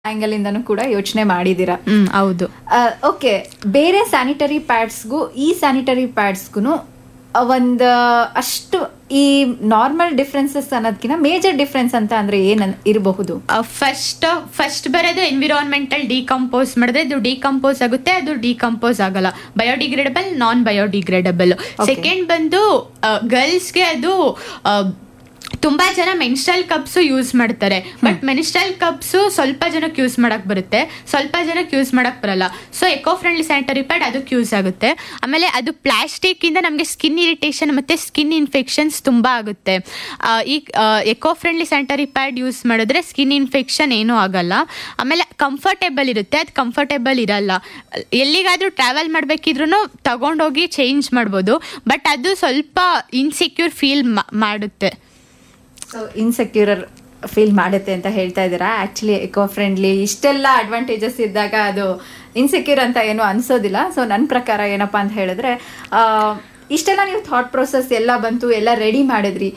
Angle ಇಂದನೂ ಕೂಡ ಯೋಚನೆ ಮಾಡಿದೀರಾ ಹ್ಮ್ ಹೌದು ಓಕೆ ಬೇರೆ ಸ್ಯಾನಿಟರಿ ಪ್ಯಾಡ್ಸ್ಗೂ ಈ ಸ್ಯಾನಿಟರಿ ಪ್ಯಾಡ್ಸ್ಗೂ ಒಂದು ಅಷ್ಟು ಈ ನಾರ್ಮಲ್ ಡಿಫ್ರೆನ್ಸಸ್ ಅನ್ನೋದಕ್ಕಿಂತ ಮೇಜರ್ ಡಿಫ್ರೆನ್ಸ್ ಅಂತ ಅಂದ್ರೆ ಏನ್ ಅನ್- ಇರಬಹುದು ಫಸ್ಟ್ ಫಸ್ಟ್ ಬರೋದು ಎನ್ವಿರಾನ್ಮೆಂಟಲ್ ಡಿಕಂಪೋಸ್ ಮಾಡಿದ್ರೆ ಇದು ಡಿಕಂಪೋಸ್ ಆಗುತ್ತೆ ಅದು ಡಿಕಂಪೋಸ್ ಆಗಲ್ಲ ಬಯೋಡಿಗ್ರೇಡಬಲ್ ನಾನ್ ಬಯೋಡಿಗ್ರೇಡಬಲ್ ಸೆಕೆಂಡ್ ಬಂದು ಗರ್ಲ್ಸ್ಗೆ ಅದು ಆ, ತುಂಬಾ ಜನ ಮೆನ್ಸ್ಟ್ರಲ್ ಕಪ್ಸ್ ಯೂಸ್ ಮಾಡ್ತಾರೆ ಬಟ್ ಮೆನ್ಸ್ಟ್ರಲ್ ಕಪ್ಸ್ ಸ್ವಲ್ಪ ಜನಕ್ಕೆ ಯೂಸ್ ಮಾಡಕ್ ಬರುತ್ತೆ ಸ್ವಲ್ಪ ಜನಕ್ಕೆ ಯೂಸ್ ಮಾಡಕ್ ಬರಲ್ಲ so eco friendly sanitary pad ಅದಕ್ಕೆ ಯೂಸ್ ಆಗುತ್ತೆ ಆಮೇಲೆ ಅದು ಪ್ಲಾಸ್ಟಿಕ್ ಇಂದ ನಮಗೆ ಸ್ಕಿನ್ ಇರಿಟೇಷನ್ ಮತ್ತೆ ಸ್ಕಿನ್ ಇನ್ಫೆಕ್ಷನ್ಸ್ ತುಂಬಾ ಆಗುತ್ತೆ ಆ, ಈ eco friendly sanitary pad use ಮಾಡಿದ್ರೆ ಸ್ಕಿನ್ ಇನ್ಫೆಕ್ಷನ್ ಏನೂ ಆಗಲ್ಲ ಆಮೇಲೆ ಕಂಫರ್ಟೇಬಲ್ ಇರುತ್ತೆ ಅದು ಕಂಫರ್ಟೇಬಲ್ ಇರಲ್ಲ ಎಲ್ಲಿಗಾದ್ರೂ ಟ್ರಾವೆಲ್ ಮಾಡಬೇಕಿದ್ರು ತಗೊಂಡೋಗಿ ಚೇಂಜ್ ಮಾಡ್ಬೋದು ಬಟ್ ಅದು ಸ್ವಲ್ಪ ಇನ್ಸೆಕ್ಯೂರ್ ಫೀಲ್ ಮಾಡುತ್ತೆ ಸೊ ಇನ್ಸೆಕ್ಯೂರರ್ ಫೀಲ್ ಮಾಡುತ್ತೆ ಅಂತ ಹೇಳ್ತಾ ಇದ್ದೀರಾ ಆಕ್ಚುಲಿ ಎಕೋ ಫ್ರೆಂಡ್ಲಿ ಇಷ್ಟೆಲ್ಲ ಅಡ್ವಾಂಟೇಜಸ್ ಇದ್ದಾಗ ಅದು ಇನ್ಸೆಕ್ಯೂರ್ ಅಂತ ಏನು ಅನ್ಸೋದಿಲ್ಲ ಸೊ ನನ್ನ ಪ್ರಕಾರ ಏನಪ್ಪಾ ಅಂತ ಹೇಳಿದ್ರೆ ಆ, ಇಷ್ಟೆಲ್ಲ ನೀವು ಥಾಟ್ ಪ್ರೊಸೆಸ್ ಎಲ್ಲ ಬಂತು ಎಲ್ಲ ರೆಡಿ ಮಾಡಿದ್ರಿ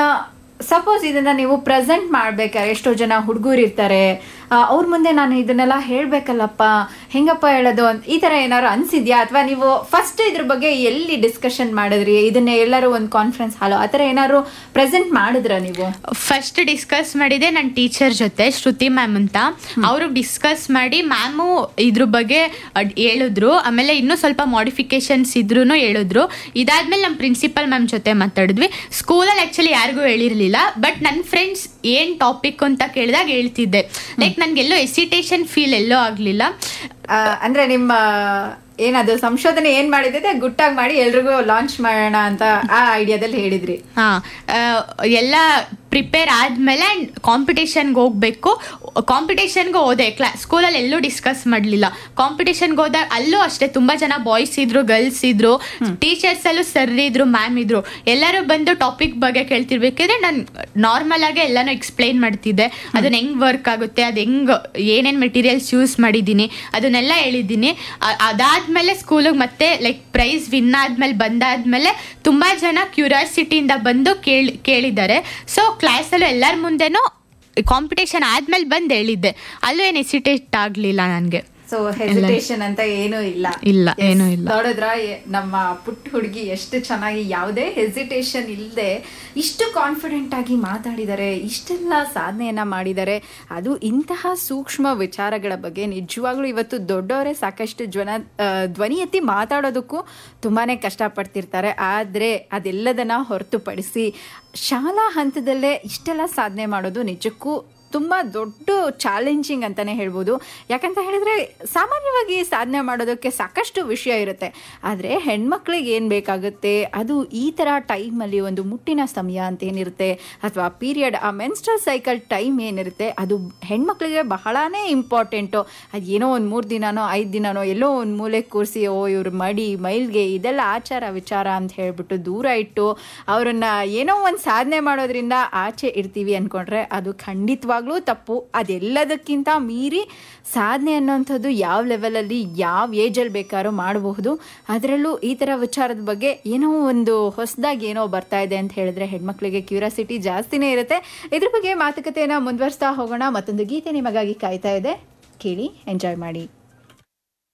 ಸಪೋಸ್ ಇದನ್ನ ನೀವು ಪ್ರೆಸೆಂಟ್ ಮಾಡ್ಬೇಕಾದ್ರೆ ಎಷ್ಟೋ ಜನ ಹುಡುಗರು ಇರ್ತಾರೆ ಅವ್ರ ಮುಂದೆ ನಾನು ಇದನ್ನೆಲ್ಲ ಹೇಳ್ಬೇಕಲ್ಲಪ್ಪ ಹೆಂಗಪ್ಪ ಹೇಳೋದು ಅಂತ ಈ ತರ ಏನಾದ್ರು ಅನ್ಸಿದ್ಯಾ ಅಥವಾ ನೀವು ಫಸ್ಟ್ ಇದ್ರ ಬಗ್ಗೆ ಎಲ್ಲಿ ಡಿಸ್ಕಷನ್ ಮಾಡಿದ್ರಿ ಇದನ್ನ ಎಲ್ಲರೂ ಒಂದು ಕಾನ್ಫರೆನ್ಸ್ ಹಾಲು ಆ ಥರ ಏನಾದ್ರು ಪ್ರೆಸೆಂಟ್ ಮಾಡಿದ್ರ ನೀವು ಫಸ್ಟ್ ಡಿಸ್ಕಸ್ ಮಾಡಿದೆ ನನ್ನ ಟೀಚರ್ ಜೊತೆ ಶ್ರುತಿ ಮ್ಯಾಮ್ ಅಂತ ಅವರು ಡಿಸ್ಕಸ್ ಮಾಡಿ ಮ್ಯಾಮು ಇದ್ರ ಬಗ್ಗೆ ಅಡ್- ಹೇಳಿದ್ರು ಆಮೇಲೆ ಇನ್ನೂ ಸ್ವಲ್ಪ ಮಾಡಿಫಿಕೇಶನ್ಸ್ ಇದ್ರೂ ಹೇಳಿದ್ರು ಇದಾದ್ಮೇಲೆ ನಮ್ಮ ಪ್ರಿನ್ಸಿಪಲ್ ಮ್ಯಾಮ್ ಜೊತೆ ಮಾತಾಡಿದ್ವಿ ಸ್ಕೂಲಲ್ಲಿ ಆಕ್ಚುಲಿ ಯಾರಿಗೂ ಹೇಳಿರ್ಲಿಲ್ಲ ಬಟ್ ನನ್ನ ಫ್ರೆಂಡ್ಸ್ ಏನ್ ಟಾಪಿಕ್ ಅಂತ ಕೇಳಿದಾಗ ಹೇಳ್ತಿದ್ದೆ ಲೈಕ್ ನನ್ಗೆಲ್ಲೋ ಎಸಿಟೇಷನ್ ಫೀಲ್ ಎಲ್ಲೋ ಆಗ್ಲಿಲ್ಲ ಆ, ಅಂದ್ರೆ ನಿಮ್ಮ ಏನದು ಸಂಶೋಧನೆ ಏನ್ ಮಾಡಿದ್ರೆ ಗುಟ್ಟಾಗಿ ಮಾಡಿ ಎಲ್ರಿಗೂ ಲಾಂಚ್ ಮಾಡೋಣ ಅಂತ ಆ ಐಡಿಯಾದಲ್ಲಿ ಹೇಳಿದ್ರಿ ಹಾ ಆ, ಎಲ್ಲ ಪ್ರಿಪೇರ್ ಆದ್ಮೇಲೆ ಕಾಂಪಿಟೇಷನ್ಗೆ ಹೋಗ್ಬೇಕು ಕಾಂಪಿಟೇಷನ್ಗೆ ಹೋದೆ ಕ್ಲಾ ಸ್ಕೂಲಲ್ಲಿ ಎಲ್ಲೂ ಡಿಸ್ಕಸ್ ಮಾಡಲಿಲ್ಲ ಕಾಂಪಿಟೇಷನ್ಗೆ ಹೋದಾಗ ಅಲ್ಲೂ ಅಷ್ಟೇ ತುಂಬಾ ಜನ ಬಾಯ್ಸ್ ಇದ್ರು ಗರ್ಲ್ಸ್ ಇದ್ರು ಟೀಚರ್ಸ್ ಅಲ್ಲೂ ಸರ್ ಇದ್ರು ಮ್ಯಾಮ್ ಇದ್ರು ಎಲ್ಲರೂ ಬಂದು ಟಾಪಿಕ್ ಬಗ್ಗೆ ಕೇಳ್ತಿರ್ಬೇಕಾದ್ರೆ ನಾನು ನಾರ್ಮಲ್ ಆಗಿ ಎಲ್ಲಾನು ಎಕ್ಸ್ಪ್ಲೈನ್ ಮಾಡ್ತಿದ್ದೆ ಅದನ್ನ ಹೆಂಗ್ ವರ್ಕ್ ಆಗುತ್ತೆ ಅದು ಹೆಂಗ್ ಏನೇನ್ ಮೆಟೀರಿಯಲ್ಸ್ ಯೂಸ್ ಮಾಡಿದ್ದೀನಿ ಅದನ್ನೆಲ್ಲ ಹೇಳಿದ್ದೀನಿ ಅ- ಅದಾದ್ಮೇಲೆ ಸ್ಕೂಲಿಗೆ ಮತ್ತೆ ಲೈಕ್ ಪ್ರೈಸ್ ವಿನ್ ಆದ್ಮೇಲೆ ಬಂದಾದ್ಮೇಲೆ ತುಂಬಾ ಜನ ಕ್ಯೂರಿಯಾಸಿಟಿಯಿಂದ ಬಂದು ಕೇಳಿ ಕೇಳಿದ್ದಾರೆ ಸೊ ಕ್ಲಾಸಲ್ಲೂ ಎಲ್ಲರ ಮುಂದೆನೂ ಕಾಂಪಿಟೇಷನ್ ಆದ್ಮೇಲೆ ಬಂದು ಹೇಳಿದ್ದೆ ಅಲ್ಲೂ ಏನು ಎಸಿಟೇಟ್ ಆಗಲಿಲ್ಲ ನನಗೆ ಸೊ ಹೆಸಿಟೇಷನ್ ಅಂತ ಏನೂ ಇಲ್ಲ ಇಲ್ಲ, Yes. ಏನೂ ಇಲ್ಲ. ನೋಡಿದ್ರ ಎ- ನಮ್ಮ ಪುಟ್ಟ ಹುಡುಗಿ ಎಷ್ಟು ಚೆನ್ನಾಗಿ ಯಾವುದೇ ಹೆಸಿಟೇಷನ್ ಇಲ್ಲದೆ ಇಷ್ಟು ಕಾನ್ಫಿಡೆಂಟ್ ಆಗಿ ಮಾತಾಡಿದ್ದಾರೆ ಇಷ್ಟೆಲ್ಲ ಸಾಧನೆಯನ್ನ ಮಾಡಿದ್ದಾರೆ ಅದು ಇಂತಹ ಸೂಕ್ಷ್ಮ ವಿಚಾರಗಳ ಬಗ್ಗೆ ನಿಜವಾಗ್ಲೂ ಇವತ್ತು ದೊಡ್ಡವರೇ ಸಾಕಷ್ಟು ಜ್ವನ ಆ, ಧ್ವನಿ ಎತ್ತಿ ಮಾತಾಡೋದಕ್ಕೂ ತುಂಬಾನೇ ಕಷ್ಟಪಡ್ತಿರ್ತಾರೆ ಆದರೆ ಅದೆಲ್ಲದನ್ನ ಹೊರತುಪಡಿಸಿ ಶಾಲಾ ಹಂತದಲ್ಲೇ ಇಷ್ಟೆಲ್ಲ ಸಾಧನೆ ಮಾಡೋದು ನಿಜಕ್ಕೂ ತುಂಬ ದೊಡ್ಡ ಚಾಲೆಂಜಿಂಗ್ ಅಂತಾನೆ ಹೇಳ್ಬೋದು ಯಾಕಂತ ಹೇಳಿದ್ರೆ ಸಾಮಾನ್ಯವಾಗಿ ಸಾಧನೆ ಮಾಡೋದಕ್ಕೆ ಸಾಕಷ್ಟು ವಿಷಯ ಇರುತ್ತೆ ಆದರೆ ಹೆಣ್ಮಕ್ಳಿಗೆ ಏನು ಬೇಕಾಗುತ್ತೆ ಅದು ಈ ಥರ ಟೈಮಲ್ಲಿ ಒಂದು ಮುಟ್ಟಿನ ಸಮಯ ಅಂತ ಏನಿರುತ್ತೆ ಅಥವಾ ಪೀರಿಯಡ್ ಆ ಮೆನ್ಸ್ಟ್ರಲ್ ಸೈಕಲ್ ಟೈಮ್ ಏನಿರುತ್ತೆ ಅದು ಹೆಣ್ಮಕ್ಳಿಗೆ ಬಹಳನೇ ಇಂಪಾರ್ಟೆಂಟು ಅದು ಏನೋ ಒಂದು ಮೂರು ದಿನನೋ ಐದು ದಿನನೋ ಎಲ್ಲೋ ಒಂದು ಮೂಲೆ ಕೂರಿಸಿ ಓ ಇವ್ರ ಮಡಿ ಮೈಲ್ಗೆ ಇದೆಲ್ಲ ಆಚಾರ ವಿಚಾರ ಅಂತ ಹೇಳ್ಬಿಟ್ಟು ದೂರ ಇಟ್ಟು ಅವರನ್ನ ಏನೋ ಒಂದು ಸಾಧನೆ ಮಾಡೋದ್ರಿಂದ ಆಚೆ ಇರ್ತೀವಿ ಅನ್ಕೊಂಡ್ರೆ ಅದು ಖಂಡಿತವಾಗ್ಲೂ ತಪ್ಪು ಅದೆಲ್ಲದಕ್ಕಿಂತ ಮೀರಿ ಸಾಧನೆ ಅನ್ನೋಂಥದ್ದು ಯಾವ ಲೆವೆಲಲ್ಲಿ ಯಾವ ಏಜಲ್ಲಿ ಬೇಕಾದ್ರೂ ಮಾಡಬಹುದು ಅದರಲ್ಲೂ ಈ ಥರ ವಿಚಾರದ ಬಗ್ಗೆ ಏನೋ ಒಂದು ಹೊಸದಾಗಿ ಏನೋ ಬರ್ತಾ ಇದೆ ಅಂತ ಹೇಳಿದ್ರೆ ಹೆಣ್ಮಕ್ಳಿಗೆ ಕ್ಯೂರಿಯಾಸಿಟಿ ಜಾಸ್ತಿನೇ ಇರುತ್ತೆ ಇದ್ರ ಬಗ್ಗೆ ಮಾತುಕತೆಯನ್ನು ಮುಂದುವರಿಸ್ತಾ ಹೋಗೋಣ ಮತ್ತೊಂದು ಗೀತೆ ನಿಮಗಾಗಿ ಕಾಯ್ತಾ ಇದೆ ಕೇಳಿ ಎಂಜಾಯ್ ಮಾಡಿ